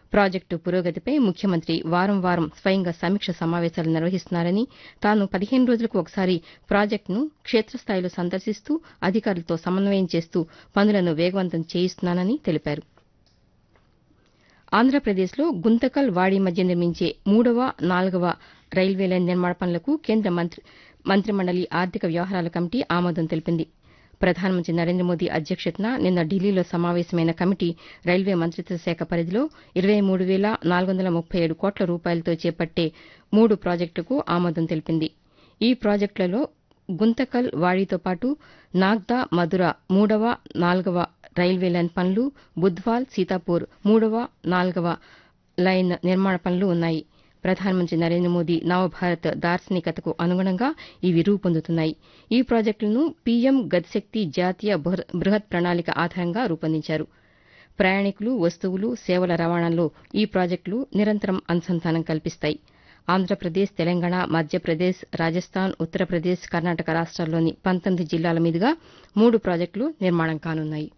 Project పురోగతిపై ముఖ్యమంత్రి వారం వారం స్వయంగా సమీక్ష సమావేశాలు నిర్వహిస్తున్నారని తాను పదిహేను రోజులకు ఒకసారి ప్రాజెక్టును క్షేత్రస్థాయిలో సందర్శిస్తూ అధికారులతో సమన్వయం చేస్తూ పనులను వేగవంతం చేయిస్తున్నానని తెలిపారు ఆంధ్రప్రదేశ్లో గుంతకల్ వాడి మధ్య నిర్మించే మూడవ నాలుగవ రైల్వే లైన్ నిర్మాణ పనులకు కేంద్ర మంత్రి మంత్రిమండలి ఆర్థిక వ్యవహారాల కమిటీ ఆమోదం తెలిపింది ప్రధానమంత్రి నరేంద్ర మోదీ అధ్యక్షతన నిన్న ఢిల్లీలో సమావేశమైన కమిటీ రైల్వే మంతిత్వ శాఖ పరిధిలో ఇరవై మూడు వేల నాలుగు వందల ముప్పై ఏడు కోట్ల రూపాయలతో చేపట్టే మూడు ప్రాజెక్టులకు ఆమోదం తెలిపింది ఈ ప్రాజెక్టులలో గుంతకల్ వాడితో పాటు నాగ్దా మధుర మూడవ నాలుగవ రైల్వే లైన్ పనులు బుధ్వాల్ సీతాపూర్ మూడవ నాలుగవ లైన్ నిర్మాణ పనులు ఉన్నాయి ప్రధానమంత్రి నరేంద్ర మోదీ నవభారత్ దార్శనికతకు అనుగుణంగా ఇవి రూపొందుతున్నాయి ఈ ప్రాజెక్టులను పీఎం గతిశక్తి జాతీయ బృహత్ ప్రణాళిక ఆధారంగా రూపొందించారు ప్రయాణికులు వస్తువులు సేవల రవాణాలో ఈ ప్రాజెక్టులు నిరంతరం అనుసంధానం కల్పిస్తాయి ఆంధ్రప్రదేశ్ తెలంగాణ మధ్యప్రదేశ్ రాజస్థాన్ ఉత్తరప్రదేశ్ కర్ణాటక రాష్ట్రాల్లోని పంతొమ్మిది జిల్లాల మీదుగా మూడు ప్రాజెక్టులు నిర్మాణం కానున్నాయి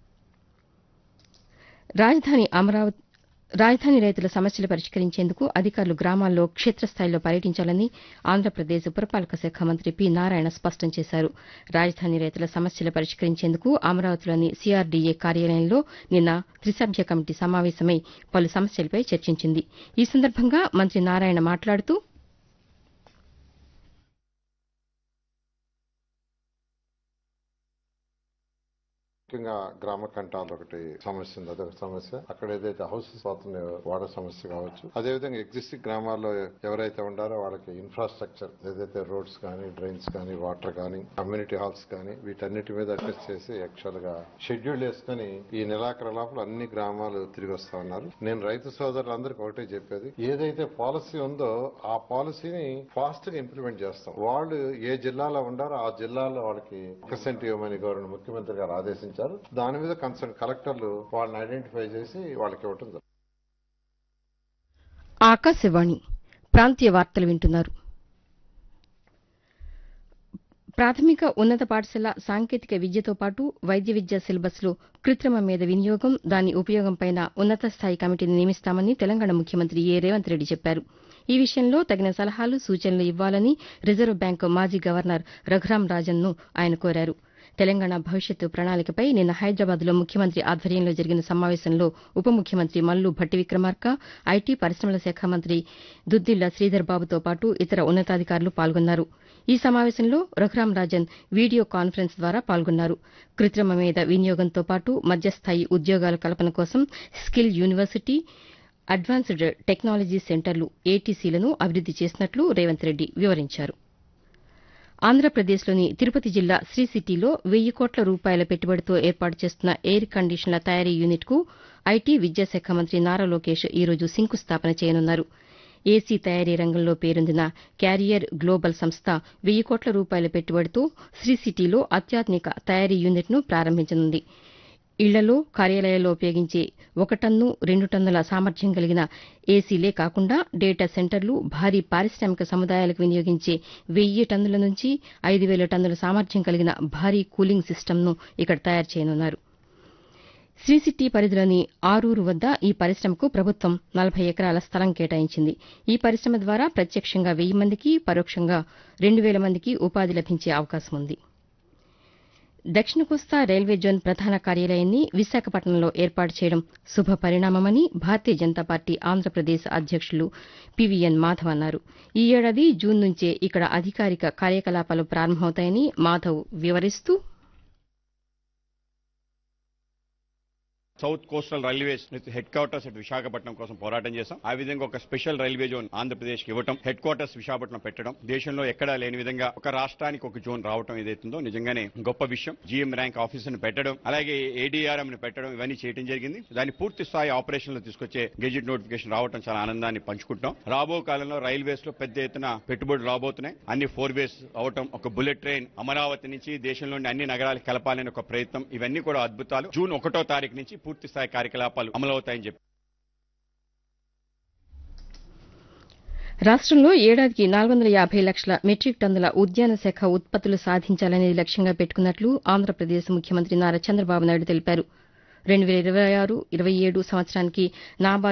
రాజధాని అమరావతి రాజధాని రైతుల సమస్యలు పరిష్కరించేందుకు అధికారులు గ్రామాల్లో క్షేత్రస్థాయిలో పర్యటించాలని ఆంధ్రప్రదేశ్ పురపాలక శాఖ మంత్రి పి నారాయణ స్పష్టం చేశారు రాజధాని రైతుల సమస్యలు పరిష్కరించేందుకు అమరావతిలోని సీఆర్డీఏ కార్యాలయంలో నిన్న త్రిసభ్య కమిటీ సమావేశమై పలు సమస్యలపై చర్చించింది ఈ సందర్భంగా మంత్రి నారాయణ మాట్లాడుతూ ముఖ్యంగా గ్రామ కంటాలు ఒకటి సమస్య ఉంది అదొక సమస్య అక్కడ ఏదైతే హౌసెస్ పోతున్నాయో వాటర్ సమస్య కావచ్చు అదేవిధంగా ఎగ్జిస్టింగ్ గ్రామాల్లో ఎవరైతే ఉండారో వాళ్ళకి ఇన్ఫ్రాస్ట్రక్చర్ ఏదైతే రోడ్స్ కానీ డ్రైన్స్ కానీ వాటర్ కానీ కమ్యూనిటీ హాల్స్ కానీ వీటన్నిటి మీద అడ్జస్ట్ చేసి యాక్చువల్ గా షెడ్యూల్ వేసుకుని ఈ నెలాఖరు లోపల అన్ని గ్రామాలు తిరిగి వస్తా ఉన్నారు నేను రైతు సోదరులందరికీ ఒకటే చెప్పేది ఏదైతే పాలసీ ఉందో ఆ పాలసీని ఫాస్ట్ గా ఇంప్లిమెంట్ చేస్తాం వాళ్ళు ఏ జిల్లాలో ఉండారో ఆ జిల్లాలో వాళ్ళకి పర్సెంట్ ఇవ్వమని గవర్నమెంట్ ముఖ్యమంత్రి గారు ఆదేశించారు దాని మీద కన్సర్న్ కలెక్టర్లు వాళ్ళని ఐడెంటిఫై చేసి వాళ్ళకి ఇవ్వటం జరుగుతుంది. ఆకాశవాణి ప్రాంతీయ వార్తలు వింటున్నారు ప్రాథమిక ఉన్నత పాఠశాల సాంకేతిక విద్యతో పాటు వైద్య విద్యా సిలబస్లో కృత్రిమ మేధ వినియోగం దాని ఉపయోగంపై ఉన్నత స్థాయి కమిటీని నియమిస్తామని తెలంగాణ ముఖ్యమంత్రి ఏ రేవంత్ రెడ్డి చెప్పారు ఈ విషయంలో తగిన సలహాలు సూచనలు ఇవ్వాలని రిజర్వ్ బ్యాంకు మాజీ గవర్నర్ రఘురాం రాజన్ను ఆయన కోరారు తెలంగాణ భవిష్యత్తు ప్రణాళికపై నిన్న హైదరాబాద్లో ముఖ్యమంత్రి ఆధ్వర్యంలో జరిగిన సమావేశంలో ఉప ముఖ్యమంత్రి మల్లు భట్టి విక్రమార్క ఐటీ పరిశ్రమల శాఖ మంత్రి దుద్దిళ్ల శ్రీధర్ బాబుతో పాటు ఇతర ఉన్నతాధికారులు పాల్గొన్నారు ఈ సమావేశంలో రఘురాం రాజన్ వీడియో కాన్ఫరెన్స్ ద్వారా పాల్గొన్నారు కృత్రిమ మేధ వినియోగంతో పాటు మధ్యస్థాయి ఉద్యోగాల కల్పన కోసం స్కిల్ యూనివర్సిటీ అడ్వాన్స్డ్ టెక్నాలజీ సెంటర్లు ఏటీసీలను అభివృద్ది చేసినట్లు రేవంత్ రెడ్డి వివరించారు ఆంధ్రప్రదేశ్లోని తిరుపతి జిల్లా శ్రీ సిటీలో వెయ్యి కోట్ల రూపాయల పెట్టుబడితో ఏర్పాటు చేస్తున్న ఎయిర్ కండిషన్ల తయారీ యూనిట్కు ఐటీ విద్యాశాఖ మంత్రి నారా లోకేష్ ఈరోజు శంకుస్థాపన చేయనున్నారు ఏసీ తయారీ రంగంలో పేరొందిన క్యారియర్ గ్లోబల్ సంస్థ వెయ్యి కోట్ల రూపాయల పెట్టుబడితో శ్రీ సిటీలో అత్యాధునిక తయారీ యూనిట్ను ప్రారంభించనుంది ఇళ్లలో కార్యాలయాల్లో ఉపయోగించే ఒక టన్ను రెండు టన్నుల సామర్థ్యం కలిగిన ఏసీలే కాకుండా డేటా సెంటర్లు భారీ పారిశామిక సముదాయాలకు వినియోగించే వెయ్యి టన్నుల నుంచి ఐదు వేల టన్నుల సామర్థ్యం కలిగిన భారీ కూలింగ్ సిస్టమ్ను ఇక్కడ తయారు చేయనున్నారు శ్రీసిటీ పరిధిలోని ఆరూరు వద్ద ఈ పరిశ్రమకు ప్రభుత్వం నలభై ఎకరాల స్థలం కేటాయించింది ఈ పరిశ్రమ ద్వారా ప్రత్యక్షంగా వెయ్యి మందికి పరోక్షంగా రెండు వేల మందికి ఉపాధి లభించే అవకాశం ఉంది దక్షిణ కోస్తా రైల్వే జోన్ ప్రధాన కార్యాలయాన్ని విశాఖపట్నంలో ఏర్పాటు చేయడం శుభ పరిణామమని భారతీయ జనతా పార్టీ ఆంధ్రప్రదేశ్ అధ్యక్షులు పీవీఎన్ మాధవ్ అన్నారు ఈ ఏడాది జూన్ నుంచే ఇక్కడ అధికారిక కార్యకలాపాలు ప్రారంభమవుతాయని మాధవ్ వివరిస్తూ south coastal railways headquarters at Visakhapatnam కోసం పోరాటం చేశాం ఆ విధంగా ఒక స్పెషల్ రైల్వే జోన్ ఆంధ్రప్రదేశ్ కి ఇవ్వటం హెడ్ క్వార్టర్స్ విశాఖపట్నం పెట్టడం దేశంలో ఎక్కడా లేని విధంగా ఒక రాష్ట్రానికి ఒక జోన్ రావటం ఏదైతుందో నిజంగానే గొప్ప విషయం జీఎం ర్యాంక్ ఆఫీసర్ ని పెట్టడం అలాగే ఏడీఆర్ఎం ని పెట్టడం ఇవన్నీ చేయడం జరిగింది దాన్ని పూర్తి స్థాయి ఆపరేషన్ లో తీసుకొచ్చే గెజిట్ నోటిఫికేషన్ రావడం చాలా ఆనందాన్ని పంచుకుంటాం రాబో కాలంలో రైల్వేస్ లో పెద్ద ఎత్తున పెట్టుబడులు రాబోతున్నాయి అన్ని ఫోర్ వేస్ అవటం ఒక బుల్లెట్ ట్రైన్ అమరావతి నుంచి దేశంలోని అన్ని నగరాలకు కలపాలని ఒక ప్రయత్నం ఇవన్నీ కూడా అద్భుతాలు జూన్ ఒకటో తారీఖు నుంచి పూర్తి స్థాయి కార్యకలాపాలు అమలవుతాయని చెప్పి రాష్టంలో ఏడాదికి నాలుగు వందల యాభై లక్షల మెట్రిక్ టన్నుల ఉద్యాన శాఖ ఉత్పత్తులు సాధించాలనేది లక్ష్యంగా పెట్టుకున్నట్లు ఆంధ్రప్రదేశ్ ముఖ్యమంత్రి నారా చంద్రబాబు నాయుడు తెలిపారు రెండు వేల ఇరవై ఆరు ఇరవై ఏడు సంవత్సరానికి నాబార్డు